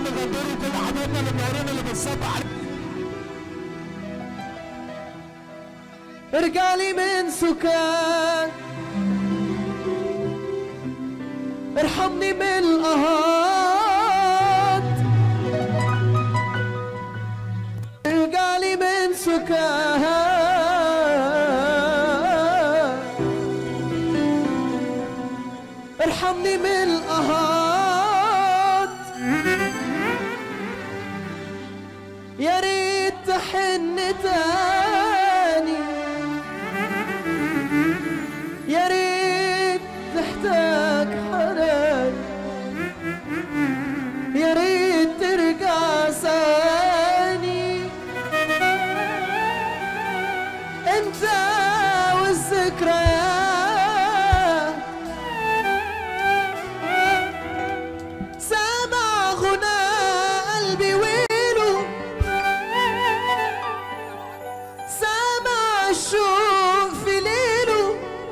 اللي غدروا كل حبايبنا اللي منورين اللي بنصب عليهم ارجعلي من سكان ارحمني من القهات ارجعلي من سكان ارحمني من القهات يا ريت تحن تاني يا ريت تحتاج حنان يا ريت ترجع ثاني انت والذكريات سامع غنى قلبي ويله سامع الشوق في ليله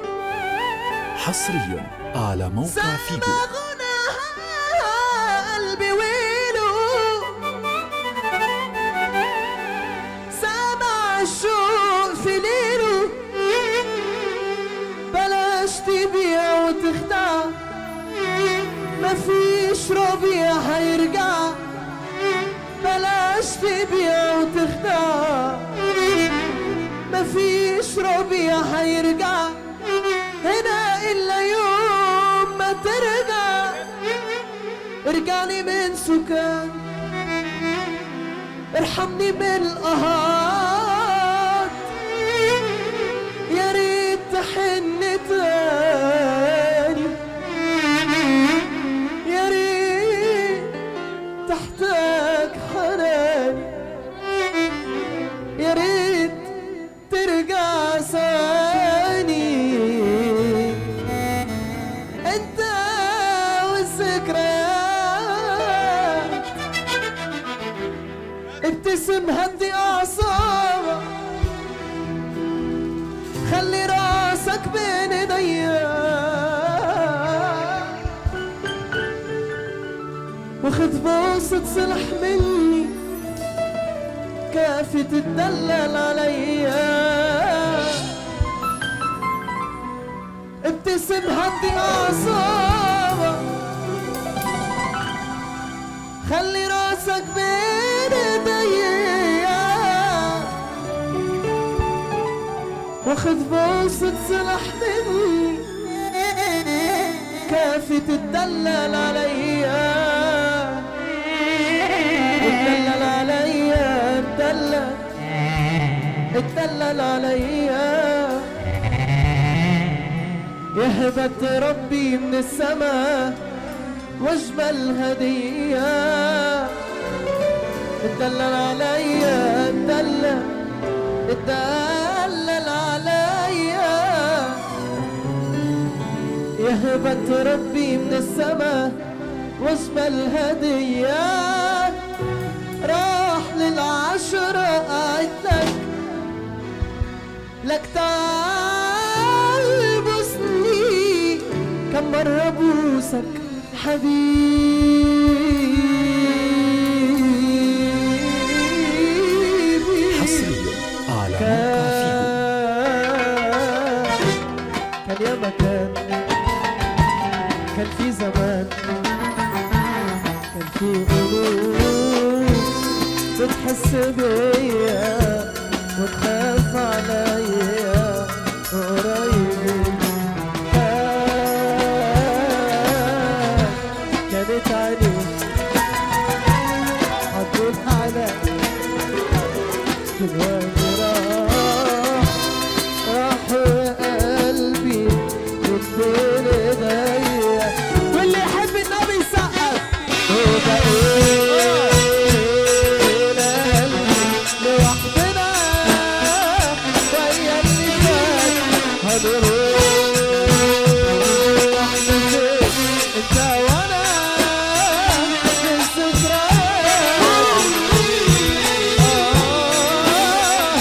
حصريا على موقع فيجو سامع غنى قلبي ويله سامع الشوق في ليله بلاش تبيع وتخدع مفيش ربيع هيرجع بلاش تبيع وتخدع مفيش ربيع هيرجع هنا إلا يوم ما ترجع ارجعني من سكان ارحمني من القهات يا ريت تحن تاني يا ريت تحتاج حناني يا ريت ترجع ثاني انت والذكريات ابتسم هدي اعصابك خلي راسك بين ايديا وخد بوسة صلح مني كافي تتدلل عليا ابتسم هدي اعصابك خلي راسك بين ايديا واخد بوسة صلح مني كافي تتدلل عليا اتدلل عليا اتدلل اتدلل عليا يا هبة ربي من السماء واجمل هدية اتدلل عليا اتدلل اتدلل عليا يا هبة ربي من السماء واجمل هدية راح للعشرة قاعد لك لك تعال بوسني كم مرة بوسك حبيبي حصريا على موقع فيجو كان كان يا مكان كان في زمان كان في قلوب بتحس بيا وتخاف عليا قريبين كان- كانت عيني حطيت على دلوقتي راح راح قلبي والدين ايديا واللي يحب النبي يسقف وبقينا لوحدنا ويا اللي فات هنروح نزيد انت وانا في الذكريات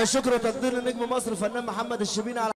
شكر وتقدير لنجم مصر الفنان محمد الشبيني على